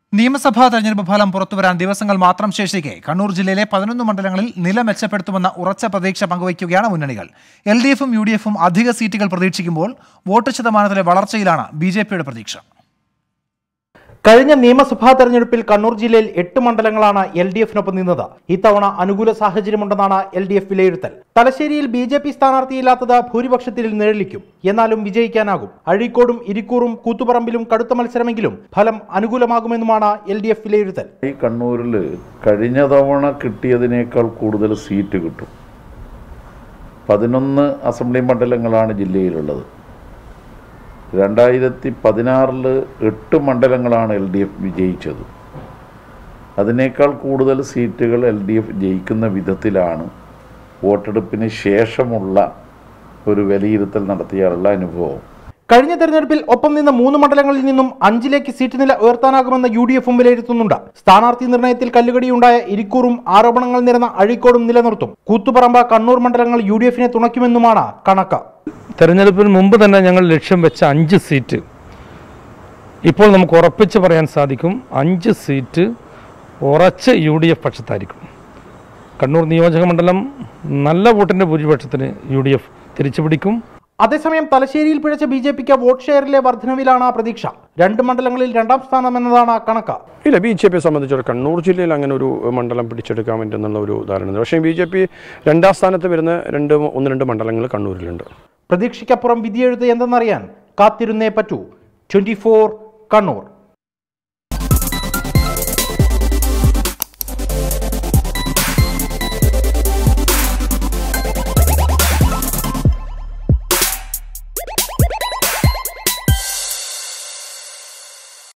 നിയമസഭാ തെരഞ്ഞെടുപ്പ് ഫലം പുറത്തുവരാൻ ദിവസങ്ങൾ മാത്രം ശേഷിക്കെ കണ്ണൂർ ജില്ലയിലെ പതിനൊന്ന് മണ്ഡലങ്ങളിൽ നില മെച്ചപ്പെടുത്തുമെന്ന ഉറച്ച പ്രതീക്ഷ പങ്കുവയ്ക്കുകയാണ് മുന്നണികൾ എൽ ഡി എഫും യു ഡി എഫും അധിക സീറ്റുകൾ പ്രതീക്ഷിക്കുമ്പോൾ വോട്ട് ശതമാനത്തിലെ വളർച്ചയിലാണ് ബി ജെ പിയുടെ പ്രതീക്ഷ കഴിഞ്ഞ നിയമസഭാ തെരഞ്ഞെടുപ്പിൽ കണ്ണൂർ ജില്ലയിൽ എട്ട് മണ്ഡലങ്ങളാണ് എൽ ഡി എഫിനൊപ്പം നിന്നത് ഇത്തവണ അനുകൂല സാഹചര്യമുണ്ടെന്നാണ് എൽ ഡി എഫ് വിലയിരുത്തൽ തലശ്ശേരിയിൽ ബി ജെ പി സ്ഥാനാർത്ഥിയില്ലാത്തത് ഭൂരിപക്ഷത്തിൽ നിഴലിക്കും എന്നാലും വിജയിക്കാനാകും അഴീക്കോടും ഇരിക്കൂറും കൂത്തുപറമ്പിലും കടുത്ത മത്സരമെങ്കിലും ഫലം അനുകൂലമാകുമെന്നുമാണ് എൽ ഡി എഫ് വിലയിരുത്തൽ ഈ കണ്ണൂരിൽ കഴിഞ്ഞ തവണ കിട്ടിയതിനേക്കാൾ കൂടുതൽ സീറ്റ് കിട്ടും പതിനൊന്ന് അസംബ്ലി മണ്ഡലങ്ങളാണ് ജില്ലയിലുള്ളത് രണ്ടായിരത്തി പതിനാറിൽ എട്ട് മണ്ഡലങ്ങളാണ് എൽ ഡി എഫ് വിജയിച്ചത് അതിനേക്കാൾ കൂടുതൽ സീറ്റുകൾ എൽ ഡി എഫ് ജയിക്കുന്ന വിധത്തിലാണ് വോട്ടെടുപ്പിന് ശേഷമുള്ള ഒരു വിലയിരുത്തൽ നടത്തിയാലുള്ള അനുഭവം കഴിഞ്ഞ തെരഞ്ഞെടുപ്പിൽ ഒപ്പം നിന്ന മൂന്ന് മണ്ഡലങ്ങളിൽ നിന്നും അഞ്ചിലേക്ക് സീറ്റ് നില ഉയർത്താനാകുമെന്ന് യു ഡി എഫും വിലയിരുത്തുന്നുണ്ട് സ്ഥാനാർത്ഥി നിർണയത്തിൽ കല്ലുകടിയുണ്ടായ ഇരിക്കൂറും ആരോപണങ്ങൾ നിരന്ന അഴീക്കോടും നിലനിർത്തും കൂത്തുപറമ്പ കണ്ണൂർ മണ്ഡലങ്ങൾ യു ഡി എഫിനെ തുണയ്ക്കുമെന്നുമാണ് കണക്ക് തെരഞ്ഞെടുപ്പിന് മുമ്പ് തന്നെ ഞങ്ങൾ ലക്ഷ്യം വെച്ച അഞ്ച് സീറ്റ് ഇപ്പോൾ നമുക്ക് ഉറപ്പിച്ച് പറയാൻ സാധിക്കും അഞ്ച് സീറ്റ് ഉറച്ച് യു ഡി എഫ് പക്ഷത്തായിരിക്കും കണ്ണൂർ നിയോജക മണ്ഡലം നല്ല വോട്ടിൻ്റെ ഭൂരിപക്ഷത്തിന് യു ഡി എഫ് തിരിച്ചു പിടിക്കും അതേസമയം തലശ്ശേരിയിൽ പിഴച്ച ബി ജെ പിക്ക് വോട്ട് ഷെയറിലെ വർധനവിലാണ് പ്രതീക്ഷ രണ്ട് മണ്ഡലങ്ങളിൽ രണ്ടാം സ്ഥാനം എന്നതാണ് കണക്ക് ഇല്ല ബി ജെ പിയെ സംബന്ധിച്ചിടത്തോളം കണ്ണൂർ ജില്ലയിൽ അങ്ങനെ ഒരു മണ്ഡലം പിടിച്ചെടുക്കാൻ പറ്റുന്നുള്ള ഒരു ധാരണ പക്ഷേ ബി ജെ പി രണ്ടാം സ്ഥാനത്ത് വരുന്ന രണ്ട് ഒന്ന് രണ്ട് മണ്ഡലങ്ങൾ കണ്ണൂരിലുണ്ട് പ്രതീക്ഷയ്ക്കപ്പുറം വിധിയെഴുത്ത് എന്തെന്നറിയാൻ കാത്തിരുന്നേ പറ്റൂ ട്വന്റി കണ്ണൂർ